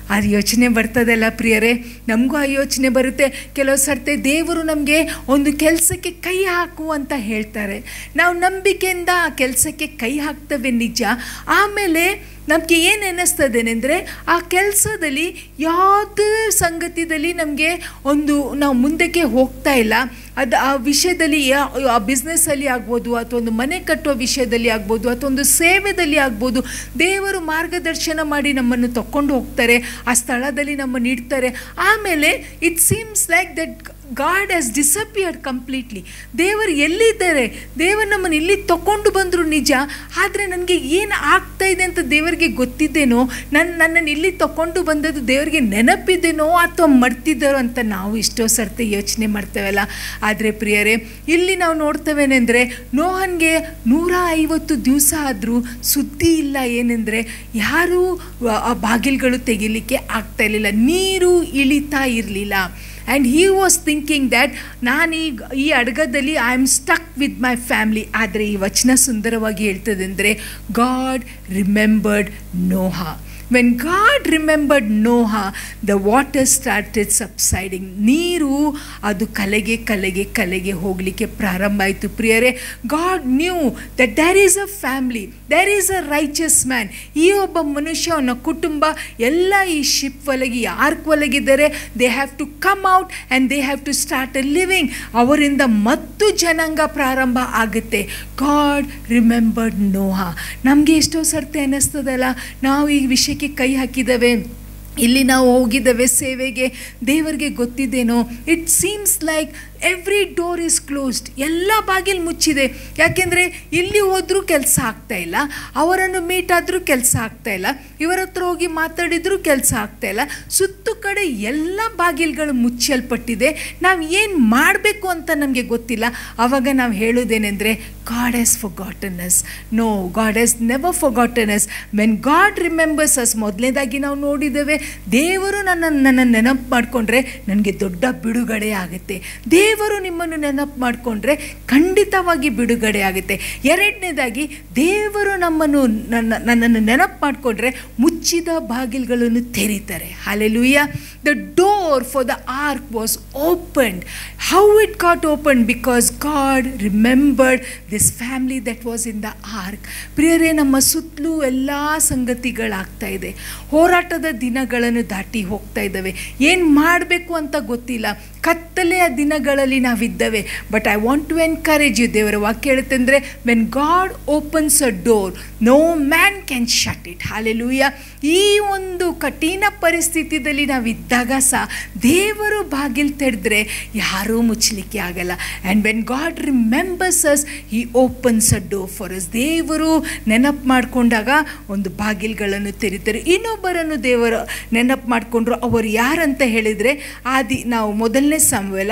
ಆ ಯೋಚನೆ ಬರ್ತದಲ್ಲ ಪ್ರಿಯರೇ ನಮಗೂ ಆ ಯೋಚನೆ ಬರುತ್ತೆ ಕೆಲವು ಸರ್ತೆ ದೇವರು ನಮಗೆ ಒಂದು ಕೆಲಸಕ್ಕೆ ಕೈ ಹಾಕು ಅಂತ ಹೇಳ್ತಾರೆ ನಾವು ನಂಬಿಕೆಯಿಂದ ಆ ಕೆಲಸಕ್ಕೆ ಕೈ ಹಾಕ್ತೇವೆ ನಿಜ ಆಮೇಲೆ ನಮಗೆ ಏನು ಅನ್ನಿಸ್ತದೇನೆಂದರೆ ಆ ಕೆಲಸದಲ್ಲಿ ಯಾವುದೇ ಸಂಗತಿಯಲ್ಲಿ ನಮಗೆ ಒಂದು ನಾವು ಮುಂದಕ್ಕೆ ಹೋಗ್ತಾ ಇಲ್ಲ ಅದು ಆ ವಿಷಯದಲ್ಲಿ ಯಾ- ಆ ಬಿಸ್ನೆಸ್ಸಲ್ಲಿ ಆಗ್ಬೋದು ಅಥವಾ ಒಂದು ಮನೆ ಕಟ್ಟುವ ವಿಷಯದಲ್ಲಿ ಆಗ್ಬೋದು ಅಥವಾ ಒಂದು ಸೇವೆದಲ್ಲಿ ಆಗ್ಬೋದು ದೇವರು ಮಾರ್ಗದರ್ಶನ ಮಾಡಿ ನಮ್ಮನ್ನು ತಕೊಂಡು ಹೋಗ್ತಾರೆ ಆ ಸ್ಥಳದಲ್ಲಿ ನಮ್ಮನ್ನು ಇಡ್ತಾರೆ ಆಮೇಲೆ it seems like that God has disappeared completely ದೇವರು ಎಲ್ಲಿದ್ದಾರೆ ದೇವರು ನಮ್ಮನ್ನು ಇಲ್ಲಿ ತಗೊಂಡು ಬಂದರು ನಿಜ ಆದರೆ ನನಗೆ ಏನು ಆಗ್ತಾ ಇದೆ ಅಂತ ದೇವರಿಗೆ ಗೊತ್ತಿದ್ದೇನೋ ನನ್ನ ನನ್ನನ್ನು ಇಲ್ಲಿ ತಗೊಂಡು ಬಂದದ್ದು ದೇವರಿಗೆ ನೆನಪಿದ್ದೇನೋ ಅಥವಾ ಮರ್ತಿದ್ದಾರೋ ಅಂತ ನಾವು ಇಷ್ಟೋ ಸರ್ತಿ ಯೋಚನೆ ಮಾಡ್ತೇವಲ್ಲ ಆದರೆ ಪ್ರಿಯರೇ ಇಲ್ಲಿ ನಾವು ನೋಡ್ತೇವೇನೆಂದರೆ ನೋಹನ್ಗೆ ನೂರ ಐವತ್ತು ದಿವಸ ಆದರೂ ಸುದ್ದಿ ಇಲ್ಲ ಏನೆಂದರೆ ಯಾರೂ ಆ- ಆ ಬಾಗಿಲುಗಳು ತೆಗಿಲಿಕ್ಕೆ ಆಗ್ತಾ ಇರಲಿಲ್ಲ ನೀರು ಇಳಿತಾ ಇರಲಿಲ್ಲ and he was thinking that ನಾನು ಈಗ ಈ ಅಡ್ಗದಲ್ಲಿ I am stuck with my family ಆದರೆ ಈ ವಚನ ಸುಂದರವಾಗಿ ಹೇಳ್ತದೆ ಅಂದರೆ God remembered Noah when God remembered Noah the water started subsiding ನೀರು ಅದು ಕಲೆಗೆ ಕಲೆಗೆ ಕಲೆಗೆ ಹೋಗಲಿಕ್ಕೆ ಪ್ರಾರಂಭ ಆಯಿತು ಪ್ರಿಯರೇ God knew that there is a family there is a righteous man ಈ ಒಬ್ಬ ಮನುಷ್ಯ ಅವನ ಕುಟುಂಬ ಎಲ್ಲ ಈ ಶಿಪ್ ಒಳಗೆ ಈ ಆರ್ಕ್ ಒಳಗಿದ್ದಾರೆ they have to come out and they have to start a living ಅವರಿಂದ ಮತ್ತು ಜನಾಂಗ ಪ್ರಾರಂಭ ಆಗುತ್ತೆ ಗಾಡ್ ರಿಮೆಂಬರ್ಡ್ ನೋಹಾ ನಮಗೆ ಎಷ್ಟೋ ಸರ್ತಿ ಅನ್ನಿಸ್ತದಲ್ಲ ನಾವು ಈ ವಿಷಯಕ್ಕೆ ಕೈ ಹಾಕಿದ್ದೇವೆ ಇಲ್ಲಿ ನಾವು ಹೋಗಿದ್ದೇವೆ ಸೇವೆಗೆ ದೇವರಿಗೆ ಗೊತ್ತಿದ್ದೇನೋ it seems like every door is closed ಎಲ್ಲ ಬಾಗಿಲು ಮುಚ್ಚಿದೆ ಯಾಕೆಂದರೆ ಇಲ್ಲಿ ಹೋದ್ರೂ ಕೆಲಸ ಆಗ್ತಾ ಇಲ್ಲ ಅವರನ್ನು ಮೀಟ್ ಆದರೂ ಕೆಲಸ ಆಗ್ತಾ ಇಲ್ಲ ಇವರ ಹತ್ರ ಹೋಗಿ ಮಾತಾಡಿದರೂ ಕೆಲಸ ಆಗ್ತಾ ಇಲ್ಲ ಸುತ್ತು ಕಡೆ ಎಲ್ಲ ಬಾಗಿಲುಗಳು ಮುಚ್ಚಲ್ಪಟ್ಟಿದೆ ನಾವು ಏನು ಮಾಡಬೇಕು ಅಂತ ನಮಗೆ ಗೊತ್ತಿಲ್ಲ ಆವಾಗ ನಾವು ಹೇಳೋದೇನೆಂದರೆ God has forgotten us no God has never forgotten us when God remembers us ಮೊದಲನೇದಾಗಿ ನಾವು ನೋಡಿದ್ದೇವೆ ದೇವರು ನನ್ನ ನನ್ನ ನೆನಪು ಮಾಡಿಕೊಂಡ್ರೆ ನನಗೆ ದೊಡ್ಡ ಬಿಡುಗಡೆ ಆಗುತ್ತೆ ದೇವರು ನಿಮ್ಮನ್ನು ನೆನಪು ಮಾಡಿಕೊಂಡ್ರೆ ಖಂಡಿತವಾಗಿ ಬಿಡುಗಡೆ ಆಗುತ್ತೆ ಎರಡನೇದಾಗಿ ದೇವರು ನಮ್ಮನ್ನು ನನ್ನ ನನ್ನನ್ನು ನೆನಪು ಮಾಡಿಕೊಂಡ್ರೆ ಮುಚ್ಚಿದ ಬಾಗಿಲುಗಳನ್ನು ತೆರೀತಾರೆ hallelujah the door for the ark was opened how it got open because God remembered this family that was in the ark ಪ್ರಿಯರೇ ನಮ್ಮ ಸುತ್ತಲೂ ಎಲ್ಲ ಸಂಗತಿಗಳಾಗ್ತಾ ಇದೆ ಹೋರಾಟದ ದಿನಗಳನ್ನು ದಾಟಿ ಹೋಗ್ತಾ ಇದ್ದಾವೆ ಏನು ಮಾಡಬೇಕು ಅಂತ ಗೊತ್ತಿಲ್ಲ ಕತ್ತಲೆಯ ದಿನಗಳಲ್ಲಿ ನಾವಿದ್ದೇವೆ but I want to encourage you ದೇವರ ವಾಕ್ಯ ಹೇಳುತ್ತೆ ಅಂದರೆ when God opens a door no man can shut it hallelujah ಈ ಒಂದು ಕಠಿಣ ಪರಿಸ್ಥಿತಿಯಲ್ಲಿ ನಾವಿದ್ದಾಗ ಸಹ ದೇವರು ಬಾಗಿಲು ತೆರೆದ್ರೆ ಯಾರೂ ಮುಚ್ಚಲಿಕ್ಕೆ ಆಗಲ್ಲ and when God remembers us he opens a door for us ದೇವರು ನೆನಪು ಮಾಡಿಕೊಂಡಾಗ ಒಂದು ಬಾಗಿಲುಗಳನ್ನು ತೆರೀತಾರೆ ಇನ್ನೊಬ್ಬರನ್ನು ದೇವರು ನೆನಪು ಮಾಡಿಕೊಂಡ್ರು ಅವರು ಯಾರಂತ ಹೇಳಿದರೆ ಆದಿ ನಾವು ಮೊದಲನೇ ಸಂವೇಲ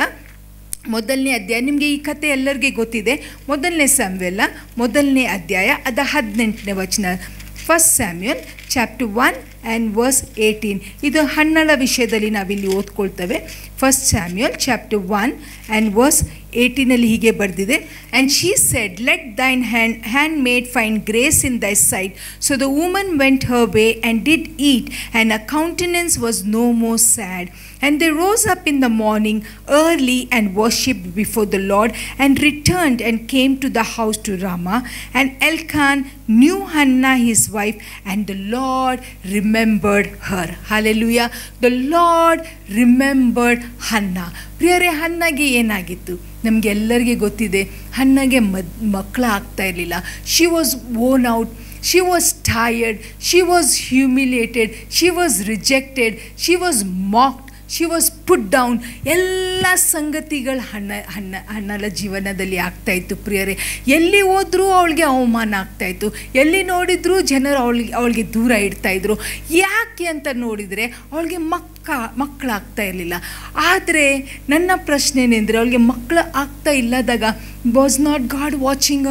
ಮೊದಲನೇ ಅಧ್ಯಾಯ ನಿಮಗೆ ಈ ಕತೆ ಎಲ್ಲರಿಗೆ ಗೊತ್ತಿದೆ ಮೊದಲನೇ ಸಂವೆಲ್ಲ ಮೊದಲನೇ ಅಧ್ಯಾಯ ಅದ ಹದಿನೆಂಟನೇ ವಚನ first Samuel chapter one and verse eighteen ಇದು ಹಣ್ಣಳ ವಿಷಯದಲ್ಲಿ ನಾವಿಲ್ಲಿ ಓದ್ಕೊಳ್ತೇವೆ first Samuel chapter one and verse ಏಯ್ಟೀನಲ್ಲಿ ಹೀಗೆ ಬರೆದಿದೆ and she said let thine hand handmaid find grace in thy sight so the woman went her way and did eat and a countenance was no more sad And they rose up in the morning early and worshipped before the Lord and returned and came to the house to Ramah. And Elkan knew Hannah his wife, and the Lord remembered her. Hallelujah. The Lord remembered Hannah. ಪ್ರಿಯರೇ ಹನ್ನಾಗೆ ಏನಾಗಿತ್ತು ನಮಗೆ ಎಲ್ಲರಿಗೆ ಗೊತ್ತಿದೆ ಹನ್ನಾಗೆ ಮದ್ ಮಕ್ಕಳ ಆಗ್ತಾ ಇರಲಿಲ್ಲ she was worn out she was tired she was humiliated she was rejected she was mocked she was put down ಎಲ್ಲ ಸಂಗತಿಗಳು ಹಣ್ಣ ಹಣ್ಣ ಹಣ್ಣಲ ಜೀವನದಲ್ಲಿ ಆಗ್ತಾಯಿತ್ತು ಪ್ರಿಯರೇ ಎಲ್ಲಿ ಹೋದ್ರೂ ಅವಳಿಗೆ ಅವಮಾನ ಆಗ್ತಾಯಿತ್ತು ಎಲ್ಲಿ ನೋಡಿದ್ರೂ ಜನರು ಅವಳಿಗೆ ಅವಳಿಗೆ ದೂರ ಇಡ್ತಾಯಿದ್ರು ಯಾಕೆ ಅಂತ ನೋಡಿದರೆ ಅವಳಿಗೆ ಮಕ್ಕ ಮಕ್ಕಳಾಗ್ತಾ ಇರಲಿಲ್ಲ ಆದರೆ ನನ್ನ ಪ್ರಶ್ನೆ ಏನೆಂದರೆ ಅವಳಿಗೆ ಮಕ್ಕಳು ಆಗ್ತಾ ಇಲ್ಲದಾಗ was not God watching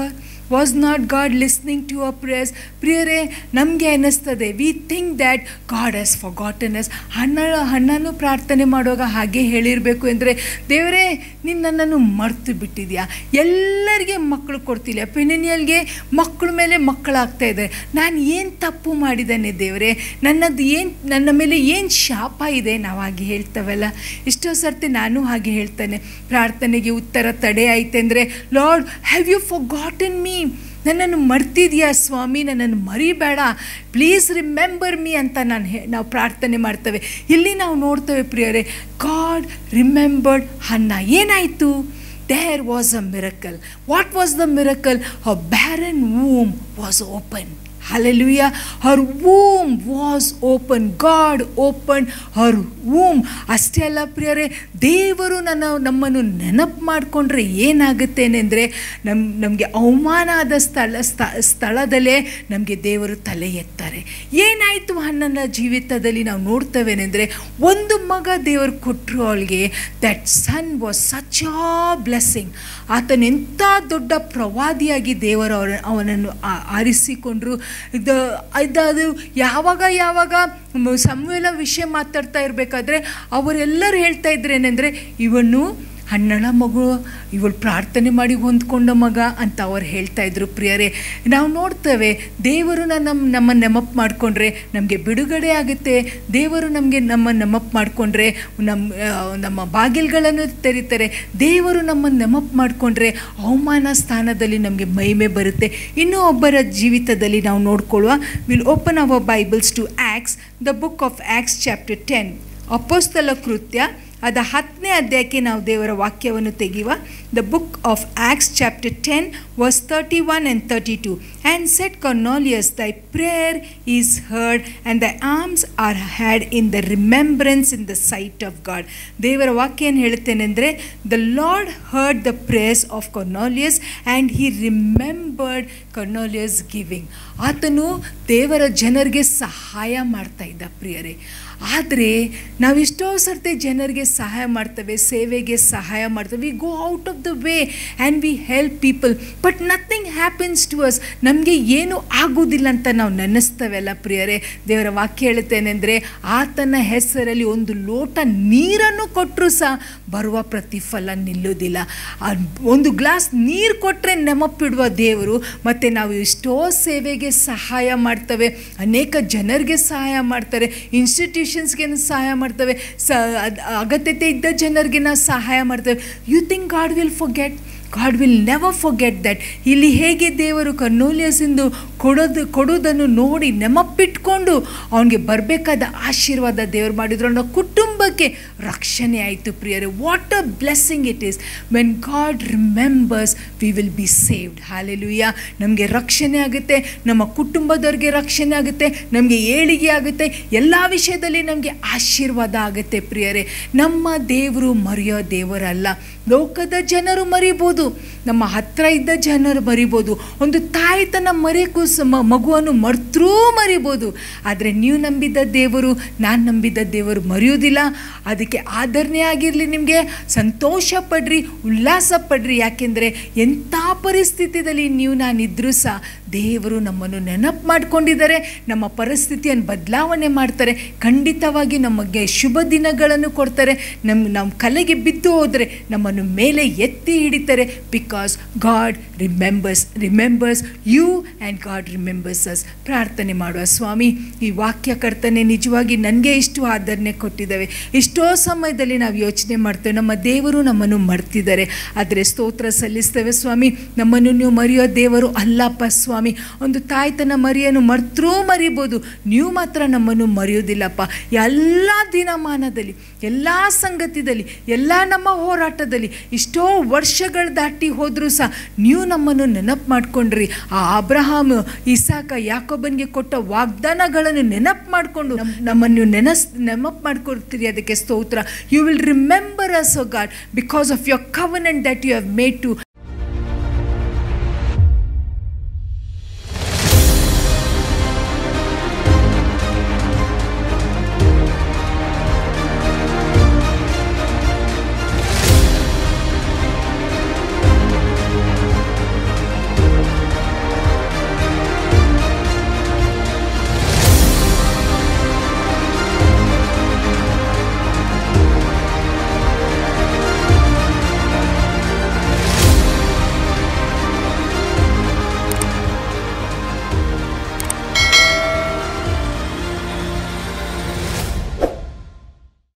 was not God listening to a prayers ಪ್ರಿಯರೇ ನಮಗೆ ಅನ್ನಿಸ್ತದೆ we think that God has forgotten us Hannah ಹಣ್ಣನ್ನು ಪ್ರಾರ್ಥನೆ ಮಾಡುವಾಗ ಹಾಗೆ ಹೇಳಿರಬೇಕು ಅಂದರೆ ದೇವರೇ ನೀನು ನನ್ನನ್ನು ಮರ್ತು ಬಿಟ್ಟಿದ್ಯಾ ಎಲ್ಲರಿಗೆ ಮಕ್ಕಳು ಕೊಡ್ತಿಲ್ಲ ಪೆನಿನಿಯಲ್ಗೆ ಮಕ್ಕಳ ಮೇಲೆ ಮಕ್ಕಳಾಗ್ತಾ ಇದೆ ನಾನು ಏನು ತಪ್ಪು ಮಾಡಿದ್ದೇನೆ ದೇವರೇ ನನ್ನದು ಏನು ನನ್ನ ಮೇಲೆ ಏನು ಶಾಪ ಇದೆ ನಾವು ಹಾಗೆ ಹೇಳ್ತವಲ್ಲ ಎಷ್ಟೋ ಸರ್ತಿ ನಾನು ಹಾಗೆ ಹೇಳ್ತೇನೆ ಪ್ರಾರ್ಥನೆಗೆ ಉತ್ತರ ತಡೆ ಆಯ್ತು ಅಂದರೆ Lord have you forgotten me ನನ್ನನ್ನು ಮರ್ತಿದ್ಯಾ ಸ್ವಾಮಿ ನನ್ನನ್ನು ಮರಿಬೇಡ ಪ್ಲೀಸ್ ರಿಮೆಂಬರ್ ಮೀ ಅಂತ ನಾನು ಹೇ ನಾವು ಪ್ರಾರ್ಥನೆ ಮಾಡ್ತೇವೆ ಇಲ್ಲಿ ನಾವು ನೋಡ್ತೇವೆ ಪ್ರಿಯರೇ ಗಾಡ್ ರಿಮೆಂಬರ್ಡ್ ಹನ್ನ ಏನಾಯಿತು there was a miracle what was the miracle a barren womb was open Hallelujah. Her womb was open. God opened her womb. ಅಷ್ಟೇ ಅಲ್ಲ ಪ್ರಿಯರೇ ದೇವರು ನನ್ನ ನಮ್ಮನ್ನು ನೆನಪು ಮಾಡಿಕೊಂಡ್ರೆ ಏನಾಗುತ್ತೇನೆಂದರೆ ನಮ್ಮ ನಮಗೆ ಅವಮಾನ ಆದ ಸ್ಥಳ ಸ್ಥ ಸ್ಥಳದಲ್ಲೇ ನಮಗೆ ದೇವರು ತಲೆ ಎತ್ತಾರೆ ಏನಾಯಿತು ನನ್ನ ಜೀವಿತದಲ್ಲಿ ನಾವು ನೋಡ್ತವೇನೆಂದರೆ ಒಂದು ಮಗ ದೇವರು ಕೊಟ್ಟರು ಅವಳಿಗೆ that son was such a blessing ಆತನ ಎಂಥ ದೊಡ್ಡ ಪ್ರವಾದಿಯಾಗಿ ದೇವರು ಅವರ ಅವನನ್ನು ಆ- ಆರಿಸಿಕೊಂಡ್ರು ಇದು ಅದು ಯಾವಾಗ ಯಾವಾಗ ಮ- ಸಂವೇಲ ವಿಷಯ ಮಾತಾಡ್ತಾ ಇರಬೇಕಾದ್ರೆ ಅವರೆಲ್ಲರೂ ಹೇಳ್ತಾ ಇದ್ರೇನೆಂದರೆ ಇವನು ಹಣ್ಣಳ ಮಗು ಇವಳು ಪ್ರಾರ್ಥನೆ ಮಾಡಿ ಹೊಂದ್ಕೊಂಡ ಮಗ ಅಂತ ಅವ್ರು ಹೇಳ್ತಾ ಇದ್ರು ಪ್ರಿಯರೇ ನಾವು ನೋಡ್ತೇವೆ ದೇವರು ನಮ್ಮ ನಮ್ಮ ನೆನಪು ಮಾಡಿಕೊಂಡ್ರೆ ನಮಗೆ ಬಿಡುಗಡೆ ಆಗುತ್ತೆ ದೇವರು ನಮಗೆ ನಮ್ಮ ನೆನಪು ಮಾಡಿಕೊಂಡ್ರೆ ನಮ್ಮ ಆ, ನಮ್ಮ ಬಾಗಿಲುಗಳನ್ನು ತೆರೀತಾರೆ ದೇವರು ನಮ್ಮನ್ನು ನೆನಪು ಮಾಡಿಕೊಂಡ್ರೆ ಅವಮಾನ ಸ್ಥಾನದಲ್ಲಿ ನಮಗೆ ಮಹಿಮೆ ಬರುತ್ತೆ ಇನ್ನೂ ಒಬ್ಬರ ಜೀವಿತದಲ್ಲಿ ನಾವು ನೋಡ್ಕೊಳ್ಳುವ will open our Bibles to Acts the book of Acts chapter ten ಅಪೋಸ್ತಲ ಕೃತ್ಯ ಅದ ಹತ್ತನೇ ಅಧ್ಯಾಯಕ್ಕೆ ನಾವು ದೇವರ ವಾಕ್ಯವನ್ನು ತೆಗೆಯುವ the book of Acts chapter ten verse thirty one and thirty two and said Cornelius thy prayer is heard and the alms are had in the remembrance in the sight of God ದೇವರ ವಾಕ್ಯ ಏನು ಹೇಳುತ್ತೇನೆಂದರೆ the Lord heard the prayers of Cornelius and he remembered Cornelius giving ಆತನು ದೇವರ ಜನರಿಗೆ ಸಹಾಯ ಮಾಡ್ತಾ ಇದ್ದ ಪ್ರಿಯರೇ ಆದರೆ ನಾವೆಷ್ಟೋ ಸರ್ತಿ ಜನರಿಗೆ ಸಹಾಯ ಮಾಡ್ತೇವೆ ಸೇವೆಗೆ ಸಹಾಯ ಮಾಡ್ತೇವೆ we go out of the way and we help people but nothing happens to us ನಮಗೆ ಏನೂ ಆಗೋದಿಲ್ಲ ಅಂತ ನಾವು ನೆನೆಸ್ತೇವೆಲ್ಲ ಪ್ರಿಯರೇ ದೇವರ ವಾಕ್ಯ ಹೇಳುತ್ತೇನೆಂದರೆ ಆತನ ಹೆಸರಲ್ಲಿ ಒಂದು ಲೋಟ ನೀರನ್ನು ಕೊಟ್ಟರು ಸಹ ಬರುವ ಪ್ರತಿಫಲ ನಿಲ್ಲೋದಿಲ್ಲ ಆ ಒಂದು ಗ್ಲಾಸ್ ನೀರು ಕೊಟ್ಟರೆ ನೆನಪಿಡುವ ದೇವರು ಮತ್ತು ನಾವು ಎಷ್ಟೋ ಸೇವೆಗೆ ಸಹಾಯ ಮಾಡ್ತೇವೆ ಅನೇಕ ಜನರಿಗೆ ಸಹಾಯ ಮಾಡ್ತಾರೆ ಇನ್ಸ್ಟಿಟ್ಯೂಷನ್ಸ್ಗೆ ಸಹಾಯ ಮಾಡ್ತೇವೆ ಸ ಅದ್- ಅಗತ್ಯತೆ ಇದ್ದ ಜನರಿಗೆ ನಾವು ಸಹಾಯ ಮಾಡ್ತೇವೆ you think God will forget God will never forget that ಇಲ್ಲಿ ಹೇಗೆ ದೇವರು ಕರ್ನೂಲಿಯಸಿಂದು ಕೊಡೋದು ಕೊಡೋದನ್ನು ನೋಡಿ ನೆನಪಿಟ್ಕೊಂಡು ಅವನಿಗೆ ಬರಬೇಕಾದ ಆಶೀರ್ವಾದ ದೇವರು ಮಾಡಿದ್ರು ಅನ್ನೋ ಕುಟುಂಬಕ್ಕೆ ರಕ್ಷಣೆ ಆಯಿತು ಪ್ರಿಯರೇ what a blessing it is when God remembers we will be saved hallelujah ನಮಗೆ ರಕ್ಷಣೆ ಆಗುತ್ತೆ ನಮ್ಮ ಕುಟುಂಬದವ್ರಿಗೆ ರಕ್ಷಣೆ ಆಗುತ್ತೆ ನಮಗೆ ಏಳಿಗೆ ಆಗುತ್ತೆ ಎಲ್ಲ ವಿಷಯದಲ್ಲಿ ನಮಗೆ ಆಶೀರ್ವಾದ ಆಗುತ್ತೆ ಪ್ರಿಯರೇ ನಮ್ಮ ದೇವರು ಮರೆಯೋ ದೇವರಲ್ಲ ಲೋಕದ ಜನರು ಮರಿಬೋದು ನಮ್ಮ ಹತ್ರ ಇದ್ದ ಜನರು ಮರಿಬೋದು ಒಂದು ತಾಯಿ ತನ್ನ ಮರೆಗೂ ಸ ಮ- ಮಗುವನ್ನು ಮರ್ತರೂ ಮರಿಬೋದು ಆದರೆ ನೀವು ನಂಬಿದ್ದ ದೇವರು ನಾನು ನಂಬಿದ್ದ ದೇವರು ಮರೆಯೋದಿಲ್ಲ ಅದಕ್ಕೆ ಆದರಣೆ ಆಗಿರಲಿ ನಿಮಗೆ ಸಂತೋಷ ಪಡ್ರಿ ಉಲ್ಲಾಸ ಪಡ್ರಿ ಯಾಕೆಂದರೆ ಎಂಥ ಪರಿಸ್ಥಿತಿಯಲ್ಲಿ ನೀವು ನಾನಿದ್ರೂ ಸಹ ದೇವರು ನಮ್ಮನ್ನು ನೆನಪು ಮಾಡ್ಕೊಂಡಿದ್ದಾರೆ ನಮ್ಮ ಪರಿಸ್ಥಿತಿಯನ್ನು ಬದಲಾವಣೆ ಮಾಡ್ತಾರೆ ಖಂಡಿತವಾಗಿ ನಮಗೆ ಶುಭ ದಿನಗಳನ್ನು ಕೊಡ್ತಾರೆ ನಮ್ಮ ನಮ್ಮ ಕಲೆಗೆ ಬಿದ್ದು ಹೋದರೆ ನಮ್ಮನ್ನು ಮೇಲೆ ಎತ್ತಿ ಹಿಡಿತಾರೆ because God remembers remembers you and God remembers us ಪ್ರಾರ್ಥನೆ ಮಾಡುವ ಸ್ವಾಮಿ ಈ ವಾಕ್ಯ ಕರ್ತನೆ ನಿಜವಾಗಿ ನನಗೆ ಇಷ್ಟು ಆದರಣೆ ಕೊಟ್ಟಿದ್ದಾವೆ ಎಷ್ಟೋ ಸಮಯದಲ್ಲಿ ನಾವು ಯೋಚನೆ ಮಾಡ್ತೇವೆ ನಮ್ಮ ದೇವರು ನಮ್ಮನ್ನು ಮರ್ತಿದ್ದಾರೆ ಆದರೆ ಸ್ತೋತ್ರ ಸಲ್ಲಿಸ್ತೇವೆ ಸ್ವಾಮಿ ನಮ್ಮನ್ನು ನೀವು ಮರೆಯೋ ದೇವರು ಅಲ್ಲಪ್ಪ ಸ್ವಾಮಿ ಒಂದು ತಾಯಿ ತನ್ನ ಮರಿಯನ್ನು ಮರ್ತರೂ ಮರಿಬೋದು ನೀವು ಮಾತ್ರ ನಮ್ಮನ್ನು ಮರೆಯೋದಿಲ್ಲಪ್ಪ ಎಲ್ಲ ದಿನಮಾನದಲ್ಲಿ ಎಲ್ಲ ಸಂಗತಿದಲ್ಲಿ ಎಲ್ಲ ನಮ್ಮ ಹೋರಾಟದಲ್ಲಿ ಇಷ್ಟೋ ವರ್ಷಗಳು ದಾಟಿ ಹೋದರೂ ಸಹ ನೀವು ನಮ್ಮನ್ನು ನೆನಪು ಮಾಡ್ಕೊಂಡ್ರಿ ಆ ಅಬ್ರಹಾಮ್ ಇಸಾಕ ಯಾಕೊಬ್ಬನಿಗೆ ಕೊಟ್ಟ ವಾಗ್ದಾನಗಳನ್ನು ನೆನಪು ಮಾಡಿಕೊಂಡು ನಮ್ಮನ್ನು ನೆನಸ್ ನೆನಪು ಮಾಡ್ಕೊಡ್ತೀರಿ ಅದಕ್ಕೆ ಸ್ತೋತ್ರ you will remember us God because of your covenant that you have made to